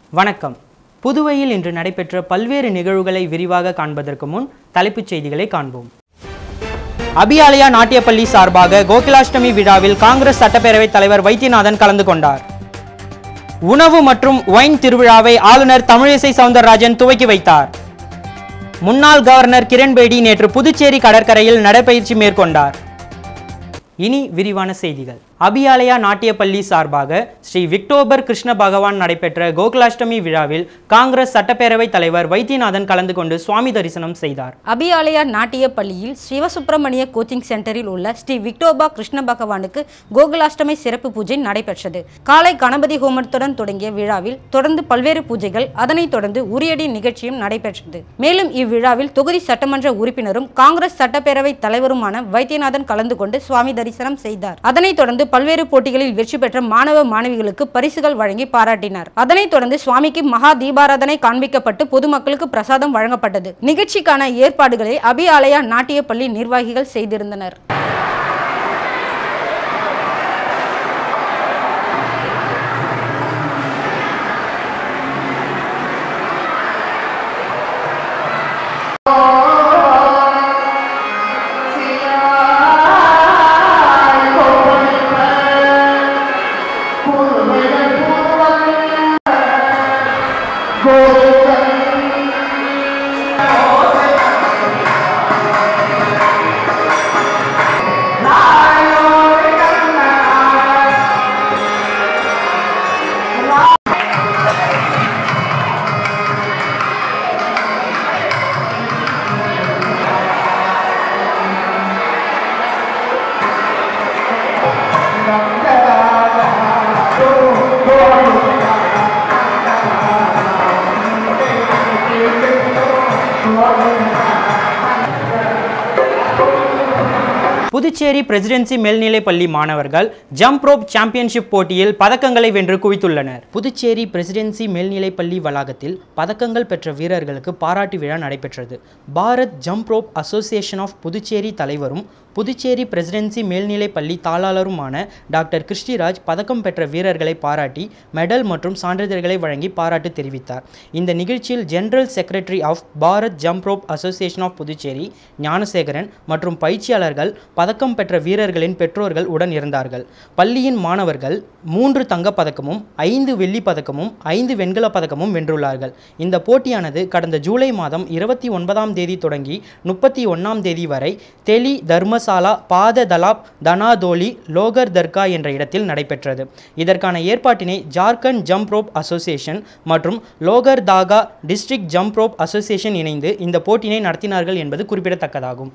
வணக்கம் புதுவையில் இன்று நடைபெற்ற பல்வேறு நிகழ்வுகளை விரிவாக காண்பதற்கு முன் தலைப்புச் செய்திகளை காண்போம் அபியாலயா நாட்டியப்பள்ளி சார்பாக கோகுலாஷ்டமி விழாவில் காங்கிரஸ் சட்டப்பேரவைத் தலைவர் வைத்தியநாதன் கலந்து கொண்டார் உணவு மற்றும் ஒயின் திருவிழாவை ஆளுநர் தமிழிசை சவுந்தரராஜன் துவக்கி வைத்தார் முன்னாள் கவர்னர் கிரண்பேடி நேற்று புதுச்சேரி கடற்கரையில் நடைபயிற்சி மேற்கொண்டார் இனி விரிவான செய்திகள் அபியாலயா நாட்டியப்பள்ளி சார்பாக ஸ்ரீ விக்டோபர் கிருஷ்ண பகவான் நடைபெற்ற கோகுலாஷ்டமி விழாவில் காங்கிரஸ் சட்டப்பேரவைத் தலைவர் வைத்தியநாதன் கலந்து கொண்டு சுவாமி தரிசனம் செய்தார் அபியாலயா நாட்டிய பள்ளியில் சிவசுப்பிரமணிய கோச்சிங் சென்டரில் உள்ள ஸ்ரீ விக்டோபா கிருஷ்ண பகவானுக்கு கோகுலாஷ்டமி சிறப்பு பூஜை நடைபெற்றது காலை கணபதி ஹோமத்துடன் தொடங்கிய விழாவில் தொடர்ந்து பல்வேறு பூஜைகள் அதனைத் தொடர்ந்து உரியடி நிகழ்ச்சியும் நடைபெற்றது மேலும் இவ்விழாவில் தொகுதி சட்டமன்ற உறுப்பினரும் காங்கிரஸ் சட்டப்பேரவை தலைவருமான வைத்தியநாதன் கலந்து கொண்டு சுவாமி தரிசனம் செய்தார் அதனைத் தொடர்ந்து பல்வேறு போட்டிகளில் வெற்றி பெற்ற மாணவ மாணவிகளுக்கு பரிசுகள் வழங்கி பாராட்டினார் அதனைத் தொடர்ந்து சுவாமிக்கு மகா தீபாராதனை காண்பிக்கப்பட்டு பொதுமக்களுக்கு பிரசாதம் வழங்கப்பட்டது நிகழ்ச்சிக்கான ஏற்பாடுகளை அபியாலயா நாட்டிய பள்ளி நிர்வாகிகள் செய்திருந்தனர் புதுச்சேரி பிரசிடென்சி மேல்நிலைப் பள்ளி மாணவர்கள் ஜம்ப் ரோப் சாம்பியன்ஷிப் போட்டியில் பதக்கங்களை வென்று குவித்துள்ளனர் புதுச்சேரி பிரசிடென்சி மேல்நிலைப் பள்ளி வளாகத்தில் பதக்கங்கள் பெற்ற வீரர்களுக்கு பாராட்டு விழா நடைபெற்றது Bharat jump rope association of Puducherry தலைவரும் புதுச்சேரி பிரசிடென்சி மேல்நிலைப் பள்ளி தாளாளருமான டாக்டர் கிருஷ்டிராஜ் பதக்கம் பெற்ற வீரர்களை பாராட்டி மெடல் மற்றும் சான்றிதழ்களை வழங்கி பாராட்டு தெரிவித்தார் இந்த நிகழ்ச்சியில் general secretary of Bharat jump rope association of Puducherry Gnanasekaran மற்றும் பயிற்சியாளர்கள் பதக்கம் பெற்ற வீரர்களின் பெற்றோர்கள் உடன் இருந்தார்கள் பள்ளியின் மாணவர்கள் மூன்று தங்கப் பதக்கமும் ஐந்து வெள்ளிப் பதக்கமும் ஐந்து வெண்கலப் பதக்கமும் வென்றுள்ளார்கள் இந்த போட்டியானது கடந்த ஜூலை மாதம் இருபத்தி ஒன்பதாம் தேதி தொடங்கி முப்பத்தி ஒன்றாம் தேதி வரை தெலி தர்மசாலா பாத தலாப் தனாதோலி லோகர் தர்கா என்ற இடத்தில் நடைபெற்றது இதற்கான ஏற்பாட்டினை ஜார்க்கண்ட் ஜம்ப் ரோப் அசோசியேஷன் மற்றும் Lohardaga district jump rope association இணைந்து இந்த போட்டியினை நடத்தினார்கள் என்பது குறிப்பிடத்தக்கதாகும்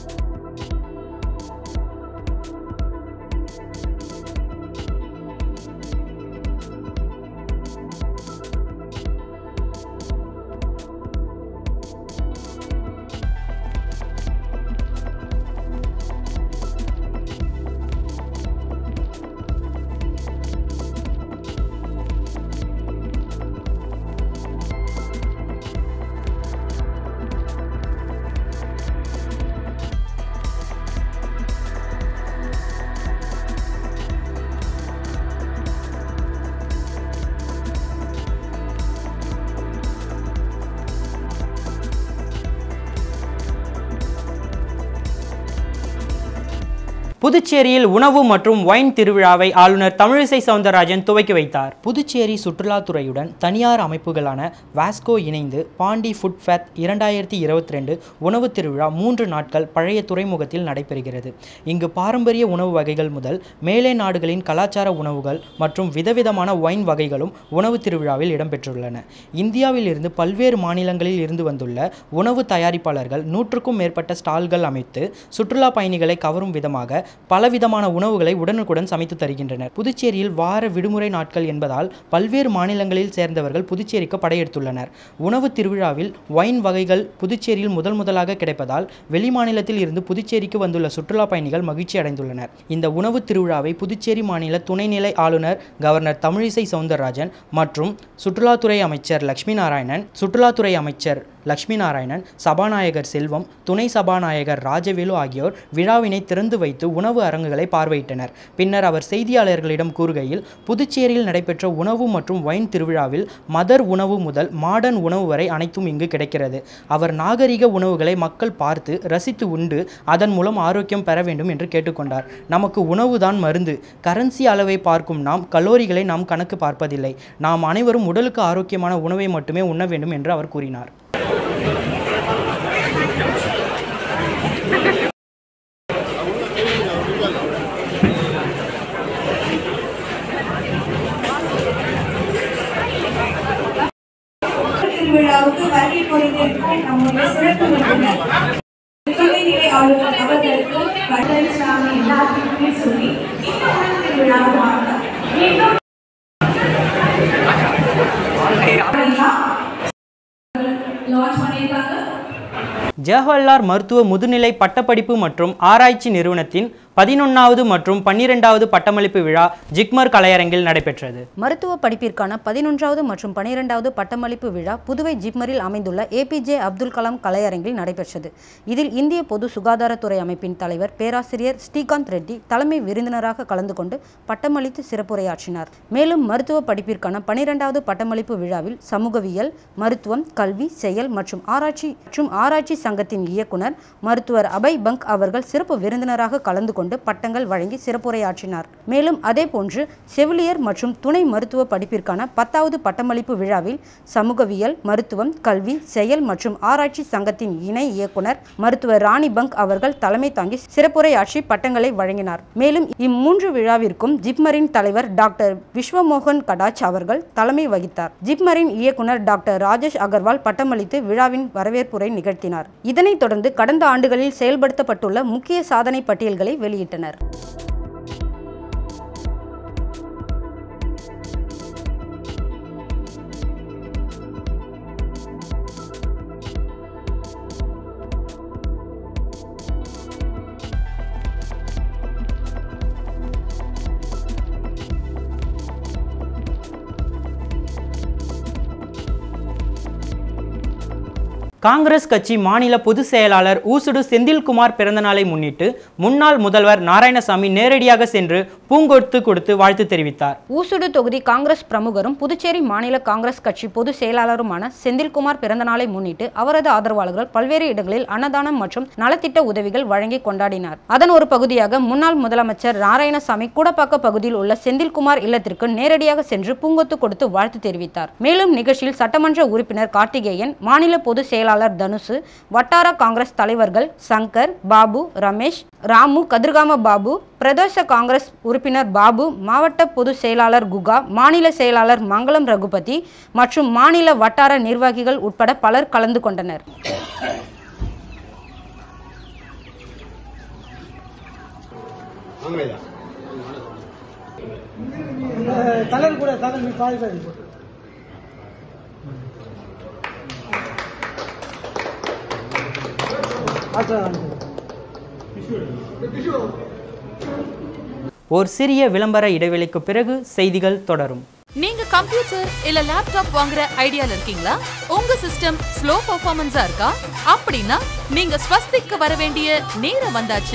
புதுச்சேரியில் உணவு மற்றும் ஒயின் திருவிழாவை ஆளுநர் தமிழிசை சவுந்தரராஜன் துவக்கி வைத்தார் புதுச்சேரி சுற்றுலாத்துறையுடன் தனியார் அமைப்புகளான வாஸ்கோ இணைந்து பாண்டி ஃபுட் ஃபேத் இரண்டாயிரத்தி இருபத்தி ரெண்டு உணவு திருவிழா மூன்று நாட்கள் பழைய துறைமுகத்தில் நடைபெறுகிறது இங்கு பாரம்பரிய உணவு வகைகள் முதல் மேலை நாடுகளின் கலாச்சார உணவுகள் மற்றும் விதவிதமான ஒயின் வகைகளும் உணவு திருவிழாவில் இடம்பெற்றுள்ளன இந்தியாவில் இருந்து பல்வேறு மாநிலங்களில் இருந்து வந்துள்ள உணவு தயாரிப்பாளர்கள் நூற்றுக்கும் மேற்பட்ட ஸ்டால்கள் அமைத்து சுற்றுலா பயணிகளை கவரும் விதமாக பலவிதமான உணவுகளை உடனுக்குடன் சமைத்து தருகின்றனர் புதுச்சேரியில் வார விடுமுறை நாட்கள் என்பதால் பல்வேறு மாநிலங்களில் சேர்ந்தவர்கள் புதுச்சேரிக்கு படையெடுத்துள்ளனர் உணவு திருவிழாவில் ஒயின் வகைகள் புதுச்சேரியில் முதல் முதலாக கிடைப்பதால் வெளிமாநிலத்தில் இருந்து புதுச்சேரிக்கு வந்துள்ள சுற்றுலா பயணிகள் மகிழ்ச்சி அடைந்துள்ளனர் இந்த உணவு திருவிழாவை புதுச்சேரி மாநில துணைநிலை ஆளுநர் கவர்னர் தமிழிசை சவுந்தரராஜன் மற்றும் சுற்றுலாத்துறை அமைச்சர் லட்சுமி நாராயணன் சுற்றுலாத்துறை அமைச்சர் லட்சுமி நாராயணன் சபாநாயகர் செல்வம் துணை சபாநாயகர் ராஜவேலு ஆகியோர் விழாவினை திறந்து வைத்து உணவு அரங்குகளை பார்வையிட்டனர் பின்னர் அவர் செய்தியாளர்களிடம் கூறுகையில் புதுச்சேரியில் நடைபெற்ற உணவு மற்றும் வைன் திருவிழாவில் மதர் உணவு முதல் மாடர்ன் உணவு வரை அனைத்தும் இங்கு கிடைக்கிறது அவர் நாகரிக உணவுகளை மக்கள் பார்த்து ரசித்து உண்டு அதன் மூலம் ஆரோக்கியம் பெற வேண்டும் என்று கேட்டுக்கொண்டார் நமக்கு உணவுதான் மருந்து கரன்சி அளவை பார்க்கும் நாம் கலோரிகளை நாம் கணக்கு பார்ப்பதில்லை நாம் அனைவரும் உடலுக்கு ஆரோக்கியமான உணவை மட்டுமே உண்ண வேண்டும் என்று அவர் கூறினார் திருவிழாவுக்கு வருகை புரிந்திருக்கும் நம்முடைய சிறப்பு விருந்தினர் துணைநிலை ஆளுநர் அவர்களுக்கு வண்டல் சாமி எல்லாத்துக்குமே சொல்லி இந்த உணவு திருவிழாவுக்காக மீண்டும் லான்ச் பண்ணியிருக்காங்க ஜவஹர்லால் மருத்துவ முதுநிலை பட்டப்படிப்பு மற்றும் ஆராய்ச்சி நிறுவனத்தின் பதினொன்றாவது மற்றும் பன்னிரெண்டாவது பட்டமளிப்பு விழா ஜிக்மர் கலையரங்கில் நடைபெற்றது மருத்துவ படிப்பிற்கான பதினொன்றாவது மற்றும் பனிரெண்டாவது பட்டமளிப்பு விழா புதுவை ஜிப்மரில் அமைந்துள்ள ஏபிஜே அப்துல் கலாம் கலையரங்கில் நடைபெற்றது இதில் இந்திய பொது சுகாதாரத்துறை அமைப்பின் தலைவர் பேராசிரியர் ஸ்ரீகாந்த் ரெட்டி தலைமை விருந்தினராக கலந்து கொண்டு பட்டமளித்து சிறப்புரையாற்றினார் மேலும் மருத்துவ படிப்பிற்கான பனிரெண்டாவது பட்டமளிப்பு விழாவில் சமூகவியல் மருத்துவம் கல்வி செயல் மற்றும் ஆராய்ச்சி மற்றும் ஆராய்ச்சி சங்கத்தின் இயக்குனர் மருத்துவர் அபய் பங்க் அவர்கள் சிறப்பு விருந்தினராக கலந்து கொண்டு பட்டங்கள் வழங்கி சிறப்புரையாற்றினார் மேலும் அதேபோன்று செவிலியர் மற்றும் துணை மருத்துவ படிப்பிற்கான பத்தாவது பட்டமளிப்பு விழாவில் சமூகவியல் மருத்துவம் கல்வி செயல் மற்றும் ஆராய்ச்சி சங்கத்தின் இணை இயக்குனர் மருத்துவர் ராணி பங்க் அவர்கள் தலைமை தாங்கி சிறப்புரையாற்றி பட்டங்களை வழங்கினார் மேலும் இம்மூன்று விழாவிற்கும் ஜிப்மரின் தலைவர் டாக்டர் விஸ்வமோகன் கடாச் அவர்கள் தலைமை வகித்தார் ஜிப்மரின் இயக்குனர் டாக்டர் ராஜேஷ் அகர்வால் பட்டமளித்து விழாவின் வரவேற்புரை நிகழ்த்தினார் இதனைத் தொடர்ந்து கடந்த ஆண்டுகளில் செயல்படுத்தப்பட்டுள்ள முக்கிய சாதனை பட்டியல்களை வெளியிட்டனர் காங்கிரஸ் கட்சி மாநில பொதுச் செயலாளர் ஊசுடு செந்தில்குமார் பிறந்தநாளை முன்னிட்டு முன்னாள் முதல்வர் நாராயணசாமி நேரடியாக சென்று பூங்கொடுத்து கொடுத்து வாழ்த்து தெரிவித்தார் ஊசுடு தொகுதி காங்கிரஸ் பிரமுகரும் புதுச்சேரி மாநில காங்கிரஸ் கட்சி பொதுச் செயலாளருமான செந்தில்குமார் பிறந்தநாளை முன்னிட்டு அவரது ஆதரவாளர்கள் பல்வேறு இடங்களில் அன்னதானம் மற்றும் நலத்திட்ட உதவிகள் வழங்கி கொண்டாடினார் அதன் ஒரு பகுதியாக முன்னாள் முதலமைச்சர் நாராயணசாமி கூடப்பாக்க பகுதியில் உள்ள செந்தில்குமார் இல்லத்திற்கு நேரடியாக சென்று பூங்கொத்து கொடுத்து வாழ்த்து தெரிவித்தார் மேலும் நிகழ்ச்சியில் சட்டமன்ற உறுப்பினர் கார்த்திகேயன் மாநில பொதுச் செயலாளர் தனுசு வட்டார காங்கிரஸ் தலைவர்கள் சங்கர் பாபு ரமேஷ் ராமு கதிர்காம பாபு பிரதேச காங்கிரஸ் உறுப்பினர் பாபு மாவட்ட பொதுச் செயலாளர் குகா மாநில செயலாளர் மங்களம் ரகுபதி மற்றும் மாநில வட்டார நிர்வாகிகள் உட்பட பலர் கலந்து கொண்டனர் கலர் கூட கலர் நீ பாதி பாதி போட்டு ஆச்சா ஒரு சிறிய விளம்பர இடைவெளிக்கு பிறகு செய்திகள் தொடரும் நீங்க கம்ப்யூட்டர் இல்ல லேப்டாப் வாங்குற ஐடியால இருக்கீங்களா உங்க சிஸ்டம் ஸ்லோ பெர்ஃபார்மன்ஸா இருக்கா அப்படின்னா நீங்க ஸ்வஸ்திக்கு வர வேண்டிய நேரம் வந்தாச்சு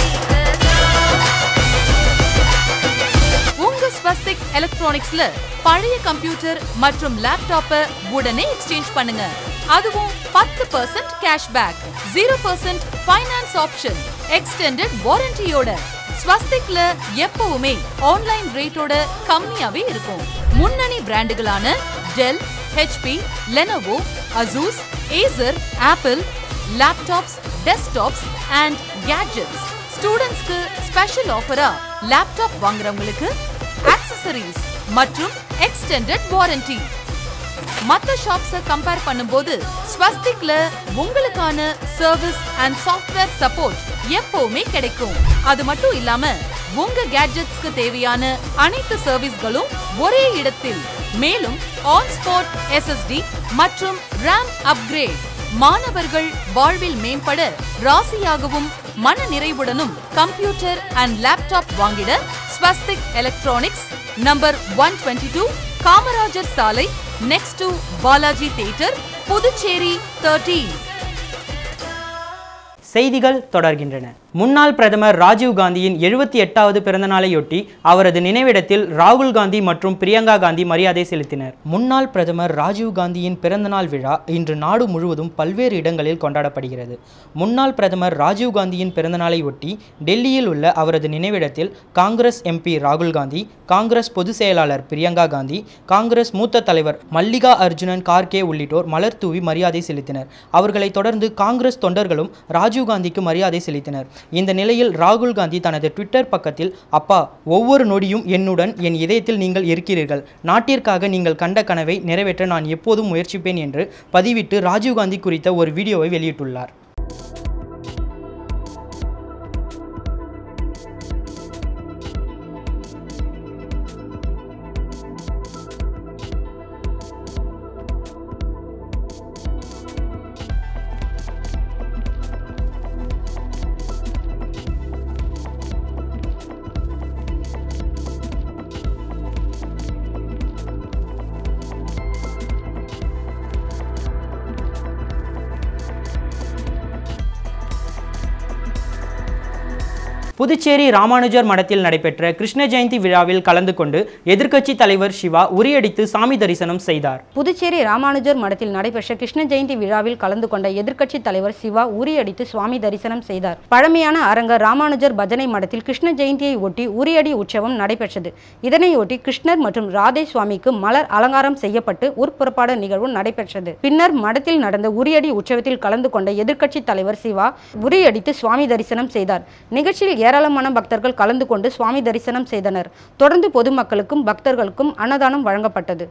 உங்க ஸ்வஸ்திக் எலக்ட்ரானிக்ஸ்ல பழைய கம்ப்யூட்டர் மற்றும் லேப்டாப்பை உடனே எக்ஸ்சேஞ்ச் பண்ணுங்க அதுவும் பத்து percent cashback zero percent finance option extended வாரண்டியோட ஸ்வஸ்திக்ல எப்பவுமே ஆன்லைன் ரேட்டோட கம்மியாவே இருக்கும் முன்னணி பிராண்டுகளான Dell HP Lenovo Asus Acer Apple laptops desktops and gadgets ஸ்டூடெண்ட்ஸ்க்கு ஸ்பெஷல் ஆஃபரா லேப்டாப் வாங்குறவங்களுக்கு ஆக்சசரிஸ் மற்றும் எக்ஸ்டெண்டட் வாரண்டி மத்த ஷாப்ஸ கம்பேர் பண்ணும்போது ஸ்வஸ்திக்ல உங்களுக்கான சர்வீஸ் அண்ட் சாஃப்ட்வேர் சப்போர்ட் எப்பவுமே கிடைக்கும் அது மட்டும் இல்லாம உங்க கேட்ஜெட்ஸ்க்கு தேவையான அனைத்து சர்வீஸ்களும் ஒரே இடத்தில் மேலும் ஆன் ஸ்பாட் எஸ்எஸ்டி மற்றும் RAM அப்கிரேட் மாணவர்கள் வாழ்வில் மேம்பட ராசியாகவும் மன நிறைவுடனும் கம்ப்யூட்டர் அண்ட் லேப்டாப் வாங்கிட Swastik electronics number one twenty two Kamarajar சாலை next to Balaji theatre Puducherry thirteen செய்திகள் தொடர்கின்றன முன்னாள் பிரதமர் ராஜீவ் காந்தியின் எழுபத்தி எட்டாவது பிறந்தநாளையொட்டி அவரது நினைவிடத்தில் ராகுல் காந்தி மற்றும் பிரியங்கா காந்தி மரியாதை செலுத்தினர் முன்னாள் பிரதமர் ராஜீவ் காந்தியின் பிறந்தநாள் விழா இன்று நாடு முழுவதும் பல்வேறு இடங்களில் கொண்டாடப்படுகிறது முன்னாள் பிரதமர் ராஜீவ் காந்தியின் பிறந்தநாளை ஒட்டி டெல்லியில் உள்ள அவரது நினைவிடத்தில் காங்கிரஸ் எம்பி ராகுல் காந்தி காங்கிரஸ் பொதுச் செயலாளர் பிரியங்கா காந்தி காங்கிரஸ் மூத்த தலைவர் மல்லிகா அர்ஜுனன் கார்கே உள்ளிட்டோர் மலர் தூவி மரியாதை செலுத்தினர் அவர்களைத் தொடர்ந்து காங்கிரஸ் தொண்டர்களும் ராஜீவ் காந்திக்கு மரியாதை செலுத்தினர் இந்த நிலையில் ராகுல் காந்தி தனது ட்விட்டர் பக்கத்தில் அப்பா ஒவ்வொரு நொடியும் என்னுடன் என் இதயத்தில் நீங்கள் இருக்கிறீர்கள் நாட்டிற்காக நீங்கள் கண்ட கனவை நிறைவேற்ற நான் எப்போதும் முயற்சிப்பேன் என்று பதிவிட்டு ராஜீவ் காந்தி குறித்த ஒரு வீடியோவை வெளியிட்டுள்ளார் புதுச்சேரி ராமானுஜர் மடத்தில் நடைபெற்ற கிருஷ்ண ஜெயந்தி விழாவில் கலந்து கொண்டு எதிர்க்கட்சி தலைவர் சிவா உரியடித்து சாமி தரிசனம் செய்தார் புதுச்சேரி ராமானுஜர் மடத்தில் நடைபெற்ற கிருஷ்ண ஜெயந்தி விழாவில் கலந்து கொண்ட எதிர்க்கட்சி தலைவர் சிவா உரியடித்து சுவாமி தரிசனம் செய்தார் பழமையான அரங்கர் ராமானுஜர் பஜனை மடத்தில் கிருஷ்ண ஜெயந்தியை ஒட்டி உரியடி உற்சவம் நடைபெற்றது இதனையொட்டி கிருஷ்ணர் மற்றும் ராதே சுவாமிக்கு மலர் அலங்காரம் செய்யப்பட்டு உட்புறப்பாடு நிகழ்வு நடைபெற்றது பின்னர் மடத்தில் நடந்த உரியடி உற்சவத்தில் கலந்து கொண்ட எதிர்க்கட்சி தலைவர் சிவா உரியடித்து சுவாமி தரிசனம் செய்தார் நிகழ்ச்சியில் ஏராளமான பக்தர்கள் கலந்து கொண்டு சுவாமி தரிசனம் செய்தனர் தொடர்ந்து பொதுமக்களுக்கும் பக்தர்களுக்கும் அன்னதானம் வழங்கப்பட்டது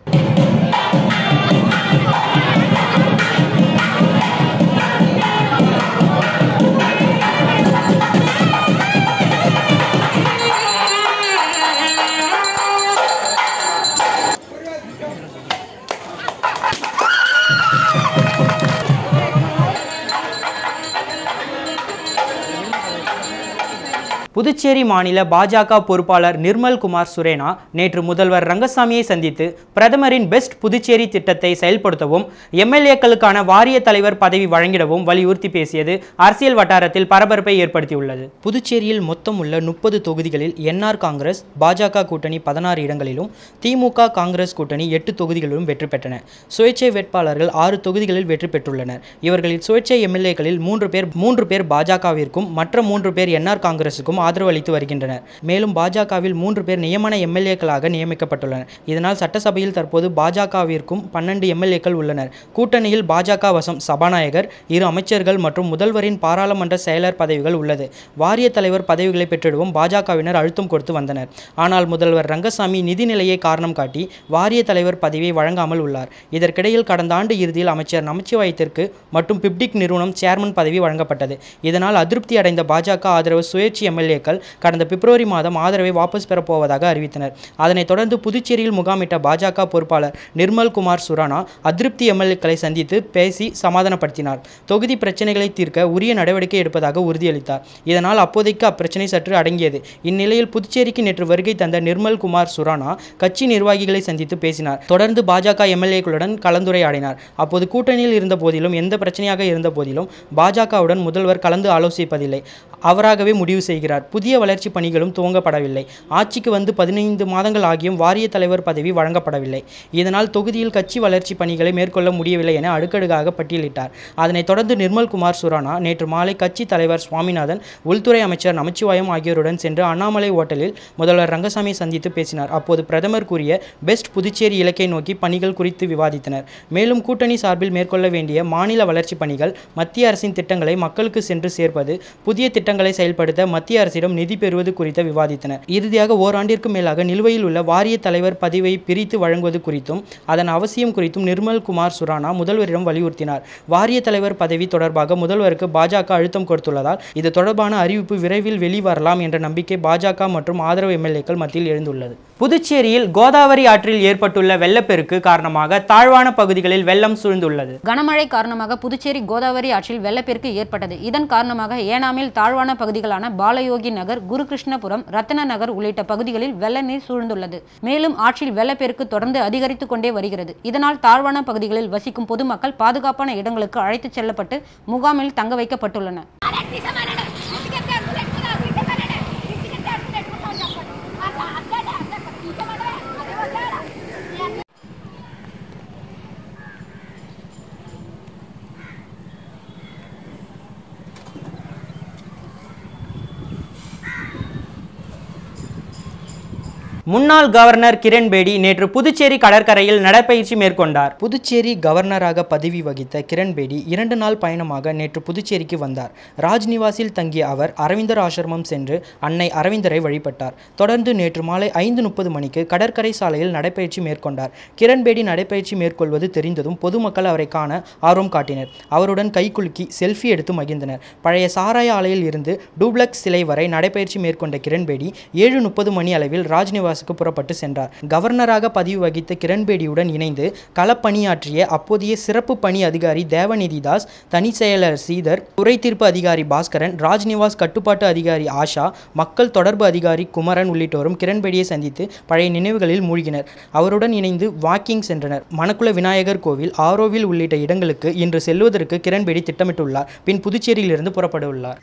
புதுச்சேரி மாநில பாஜக பொறுப்பாளர் நிர்மல் குமார் சுரேனா நேற்று முதல்வர் ரங்கசாமியை சந்தித்து பிரதமரின் பெஸ்ட் புதுச்சேரி திட்டத்தை செயல்படுத்தவும் எம்எல்ஏக்களுக்கான வாரிய தலைவர் பதவி வழங்கிடவும் வலியுறுத்தி பேசியது அரசியல் வட்டாரத்தில் பரபரப்பை ஏற்படுத்தியுள்ளது புதுச்சேரியில் மொத்தம் உள்ள முப்பது தொகுதிகளில் என்ஆர் காங்கிரஸ் பாஜக கூட்டணி பதினாறு இடங்களிலும் திமுக காங்கிரஸ் கூட்டணி எட்டு தொகுதிகளிலும் வெற்றி பெற்றன சுயேட்சை வேட்பாளர்கள் ஆறு தொகுதிகளில் வெற்றி பெற்றுள்ளனர் இவர்களில் சுயேட்சை எம்எல்ஏக்களில் மூன்று பேர் மூன்று பேர் பாஜகவிற்கும் மற்ற மூன்று பேர் என்ஆர் காங்கிரசுக்கும் ஆதரவு அளித்து வருகின்றனர் மேலும் பாஜகவில் மூன்று பேர் நியமன எம்எல்ஏக்களாக நியமிக்கப்பட்டுள்ளனர் இதனால் சட்டசபையில் தற்போது பாஜகவிற்கும் பன்னெண்டு எம்எல்ஏக்கள் உள்ளனர் கூட்டணியில் பாஜக வசம் சபாநாயகர் இரு அமைச்சர்கள் மற்றும் முதல்வரின் பாராளுமன்ற செயலர் பதவிகள் உள்ளது வாரிய தலைவர் பதவிகளை பெற்றிடவும் பாஜகவினர் அழுத்தம் கொடுத்து வந்தனர் ஆனால் முதல்வர் ரங்கசாமி நிதிநிலையை காரணம் காட்டி வாரிய தலைவர் பதவியை வழங்காமல் உள்ளார் இதற்கிடையில் கடந்த ஆண்டு இறுதியில் அமைச்சர் நமச்சிவாயத்திற்கு மற்றும் பிப்டிக் நிறுவனம் சேர்மன் பதவி வழங்கப்பட்டது இதனால் அதிருப்தி அடைந்த பாஜக ஆதரவு சுயேட்சை எம்எல்ஏக்கள் கடந்த பிப்ரவரி மாதம் ஆதரவை வாபஸ் பெறப் போவதாக அறிவித்தனர் அதனைத் தொடர்ந்து புதுச்சேரியில் முகாமிட்ட பாஜக பொறுப்பாளர் நிர்மல் குமார் சுரானா அதிருப்தி எம்எல்ஏக்களை சந்தித்து பேசி சமாதானப்படுத்தினார் தொகுதி பிரச்சனைகளை தீர்க்க உரிய நடவடிக்கை எடுப்பதாக உறுதியளித்தார் இதனால் அப்போதைக்கு அப்பிரச்சனை சற்று அடங்கியது இந்நிலையில் புதுச்சேரிக்கு நேற்று வருகை தந்த நிர்மல் குமார் சுரானா கட்சி நிர்வாகிகளை சந்தித்து பேசினார் தொடர்ந்து பாஜக எம்எல்ஏக்களுடன் கலந்துரையாடினார் அப்போது கூட்டணியில் இருந்த போதிலும் எந்த பிரச்சனையாக இருந்த போதிலும் பாஜகவுடன் முதல்வர் கலந்து ஆலோசிப்பதில்லை அவராகவே முடிவு செய்கிறார் புதிய வளர்ச்சி பணிகளும் துவங்கப்படவில்லை ஆட்சிக்கு வந்து பதினைந்து மாதங்கள் ஆகியும் வாரிய தலைவர் பதவி வழங்கப்படவில்லை இதனால் தொகுதியில் கட்சி வளர்ச்சி பணிகளை மேற்கொள்ள முடியவில்லை என அடுக்கடுக்காக பட்டியலிட்டார் அதனைத் தொடர்ந்து நிர்மல்குமார் சுரானா நேற்று மாலை கட்சி தலைவர் சுவாமிநாதன் உள்துறை அமைச்சர் நமச்சிவாயம் ஆகியோருடன் சென்று அண்ணாமலை ஓட்டலில் முதல்வர் ரங்கசாமி சந்தித்து பேசினார் அப்போது பிரதமர் கூறிய பெஸ்ட் புதுச்சேரி இலக்கை நோக்கி பணிகள் குறித்து விவாதித்தனர் மேலும் கூட்டணி சார்பில் மேற்கொள்ள வேண்டிய மாநில வளர்ச்சி பணிகள் மத்திய அரசின் திட்டங்களை மக்களுக்கு சென்று சேர்ப்பது புதிய திட்டங்களை செயல்படுத்த மத்திய அரசிடம் நிதி பெறுவது குறித்து விவாதித்தனர் இறுதியாக ஓராண்டிற்கு மேலாக நிலுவையில் உள்ள வாரிய தலைவர் பதவியை பிரித்து வழங்குவது குறித்தும் அதன் அவசியம் குறித்தும் நிர்மல் குமார் சுரானா முதல்வரிடம் வலியுறுத்தினார் வாரிய தலைவர் பதவி தொடர்பாக முதல்வருக்கு பாஜக அழுத்தம் கொடுத்துள்ளதால் இது தொடர்பான அறிவிப்பு விரைவில் வெளிவரலாம் என்ற நம்பிக்கை பாஜக மற்றும் ஆதரவு எம்எல்ஏக்கள் மத்தியில் எழுந்துள்ளது புதுச்சேரியில் கோதாவரி ஆற்றில் ஏற்பட்டுள்ள வெள்ளப்பெருக்கு காரணமாக தாழ்வான பகுதிகளில் வெள்ளம் சூழ்ந்துள்ளது கனமழை காரணமாக புதுச்சேரி கோதாவரி ஆற்றில் வெள்ளப்பெருக்கு ஏற்பட்டது இதன் காரணமாக ஏனாமில் தாழ்வான பகுதிகளான பாலயோகி தேவகி நகர் குருகிருஷ்ணபுரம் ரத்தன நகர் உள்ளிட்ட பகுதிகளில் வெள்ள நீர் சூழ்ந்துள்ளது மேலும் ஆற்றில் வெள்ளப்பெருக்கு தொடர்ந்து அதிகரித்து கொண்டே வருகிறது இதனால் தாழ்வான பகுதிகளில் வசிக்கும் பொதுமக்கள் பாதுகாப்பான இடங்களுக்கு அழைத்துச் செல்லப்பட்டு முகாமில் தங்க வைக்கப்பட்டுள்ளனர் முன்னாள் கவர்னர் கிரண் பேடி நேற்று புதுச்சேரி கடற்கரையில் நடைப்பயிற்சி மேற்கொண்டார் புதுச்சேரி கவர்னராக பதவி வகித்த கிரண் பேடி இரண்டு நாள் பயணமாக நேற்று புதுச்சேரிக்கு வந்தார் ராஜ்நிவாசில் தங்கிய அவர் அரவிந்தர் ஆசிரமம் சென்று அன்னை அரவிந்தரை வழிபட்டார் தொடர்ந்து நேற்று மாலை ஐந்து முப்பது மணிக்கு கடற்கரை சாலையில் நடைப்பயிற்சி மேற்கொண்டார் கிரண் பேடி நடைப்பயிற்சி மேற்கொள்வது தெரிந்ததும் பொதுமக்கள் அவரை காண ஆர்வம் காட்டினர் அவருடன் கைகுலுக்கி செல்ஃபி எடுத்து மகிழ்ந்தனர் பழைய சாராய ஆலையில் இருந்து டூப்ளக்ஸ் சிலை வரை நடைப்பயிற்சி மேற்கொண்ட கிரண் பேடி ஏழு முப்பது மணி அளவில் ராஜ்நிவாசுக்கு புறப்பட்டு சென்றார் கவர்னராக பதிவு வகித்த கிரண்பேடியுடன் இணைந்து களப்பணியாற்றிய அப்போதைய சிறப்பு பணி அதிகாரி தேவநிதி தாஸ் தனி செயலர் சீதர் துறை தீர்ப்பு அதிகாரி பாஸ்கரன் ராஜ்நிவாஸ் கட்டுப்பாட்டு அதிகாரி ஆஷா மக்கள் தொடர்பு அதிகாரி குமரன் உள்ளிட்டோரும் கிரண்பேடியை சந்தித்து பழைய நினைவுகளில் மூழ்கினர் அவருடன் இணைந்து வாக்கிங் சென்றனர் மணக்குள விநாயகர் கோவில் ஆரோவில் உள்ளிட்ட இடங்களுக்கு இன்று செல்வதற்கு கிரண்பேடி திட்டமிட்டுள்ளார் பின் புதுச்சேரியிலிருந்து புறப்பட உள்ளார்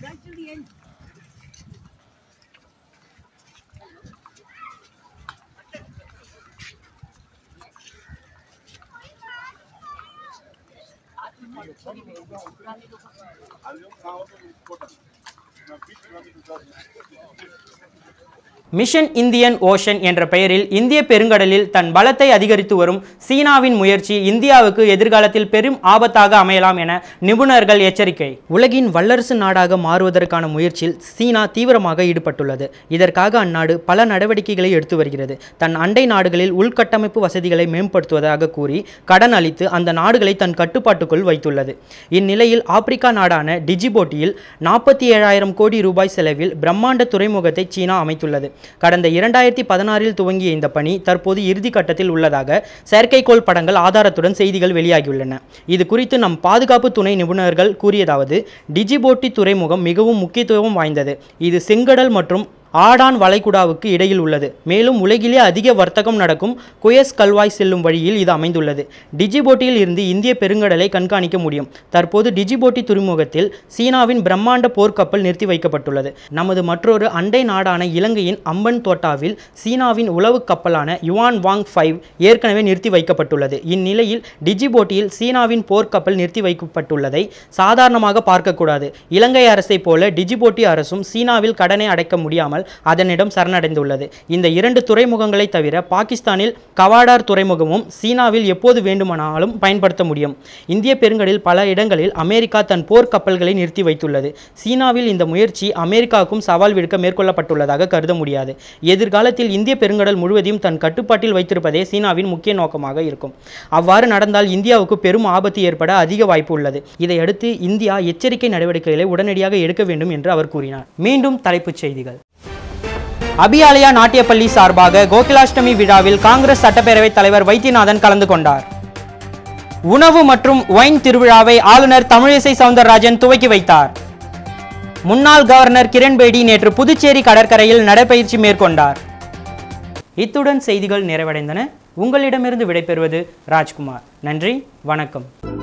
மிஷன் இந்தியன் ஓஷன் என்ற பெயரில் இந்திய பெருங்கடலில் தன் பலத்தை அதிகரித்து வரும் சீனாவின் முயற்சி இந்தியாவுக்கு எதிர்காலத்தில் பெரும் ஆபத்தாக அமையலாம் என நிபுணர்கள் எச்சரிக்கை உலகின் வல்லரசு நாடாக மாறுவதற்கான முயற்சியில் சீனா தீவிரமாக ஈடுபட்டுள்ளது இதற்காக அந்நாடு பல நடவடிக்கைகளை எடுத்து வருகிறது தன் அண்டை நாடுகளில் உள்கட்டமைப்பு வசதிகளை மேம்படுத்துவதாக கூறி கடன் அளித்து அந்த நாடுகளை தன் கட்டுப்பாட்டுக்குள் வைத்துள்ளது இந்நிலையில் ஆப்பிரிக்கா நாடான டிஜிபோட்டியில் நாற்பத்தி ஏழாயிரம் கோடி ரூபாய் செலவில் பிரம்மாண்ட துறைமுகத்தை சீனா அமைத்துள்ளது கடந்த இரண்டாயிரத்தி பதினாறில் துவங்கிய இந்த பணி தற்போது இறுதி கட்டத்தில் உள்ளதாக செயற்கைக்கோள் படங்கள் ஆதாரத்துடன் செய்திகள் வெளியாகியுள்ளன இது குறித்து நம் பாதுகாப்பு துணை நிபுணர்கள் கூறியதாவது டிஜிபோட்டி துறைமுகம் மிகவும் முக்கியத்துவம் வாய்ந்தது இது செங்கடல் மற்றும் ஆடான் வளைகுடாவுக்கு இடையில் உள்ளது மேலும் உலகிலே அதிக வர்த்தகம் நடக்கும் குயஸ் கல்வாய் செல்லும் வழியில் இது அமைந்துள்ளது டிஜிபோட்டியில் இருந்து இந்திய பெருங்கடலை கண்காணிக்க முடியும் தற்போது டிஜிபோட்டி துறைமுகத்தில் சீனாவின் பிரம்மாண்ட போர்க்கப்பல் நிறுத்தி வைக்கப்பட்டுள்ளது நமது மற்றொரு அண்டை நாடான இலங்கையின் அம்பன் தோட்டாவில் சீனாவின் உளவு கப்பலான யுவான் வாங் ஃபைவ் ஏற்கனவே நிறுத்தி வைக்கப்பட்டுள்ளது இந்நிலையில் டிஜிபோட்டியில் சீனாவின் போர்க்கப்பல் நிறுத்தி வைக்கப்பட்டுள்ளதை சாதாரணமாக பார்க்கக்கூடாது இலங்கை அரசை போல டிஜிபோட்டி அரசும் சீனாவில் கடனை அடைக்க முடியாமல் அதனிடம் சரணடைந்துள்ளது இந்த இரண்டு துறைமுகங்களை தவிர பாகிஸ்தானில் கவாடார் துறைமுகமும் சீனாவில் எப்போது வேண்டுமானாலும் பயன்படுத்த முடியும் இந்திய பெருங்கடலில் பல இடங்களில் அமெரிக்கா தன் போர் கப்பல்களை நிறுத்தி வைத்துள்ளது சீனாவில் இந்த முயற்சி அமெரிக்காவுக்கும் சவால் விடுக்க மேற்கொள்ளப்பட்டுள்ளதாக கருத முடியாது எதிர்காலத்தில் இந்திய பெருங்கடல் முழுவதையும் தன் கட்டுப்பாட்டில் வைத்திருப்பதே சீனாவின் முக்கிய நோக்கமாக இருக்கும் அவ்வாறு நடந்தால் இந்தியாவுக்கு பெரும் ஆபத்து ஏற்பட அதிக வாய்ப்பு உள்ளது இதையடுத்து இந்தியா எச்சரிக்கை நடவடிக்கைகளை உடனடியாக எடுக்க வேண்டும் என்று அவர் கூறினார் மீண்டும் தலைப்புச் செய்திகள் அபியாலயா நாட்டியப்பள்ளி சார்பாக கோகுலாஷ்டமி விழாவில் காங்கிரஸ் சட்டப்பேரவைத் தலைவர் வைத்தியநாதன் கலந்து கொண்டார் உணவு மற்றும் ஒயின் திருவிழாவை ஆளுநர் தமிழிசை சவுந்தரராஜன் துவக்கி வைத்தார் முன்னாள் கவர்னர் கிரண்பேடி நேற்று புதுச்சேரி கடற்கரையில் நடைபயிற்சி மேற்கொண்டார் இத்துடன் செய்திகள் நிறைவடைந்தன உங்களிடமிருந்து விடைபெறுவது ராஜ்குமார் நன்றி வணக்கம்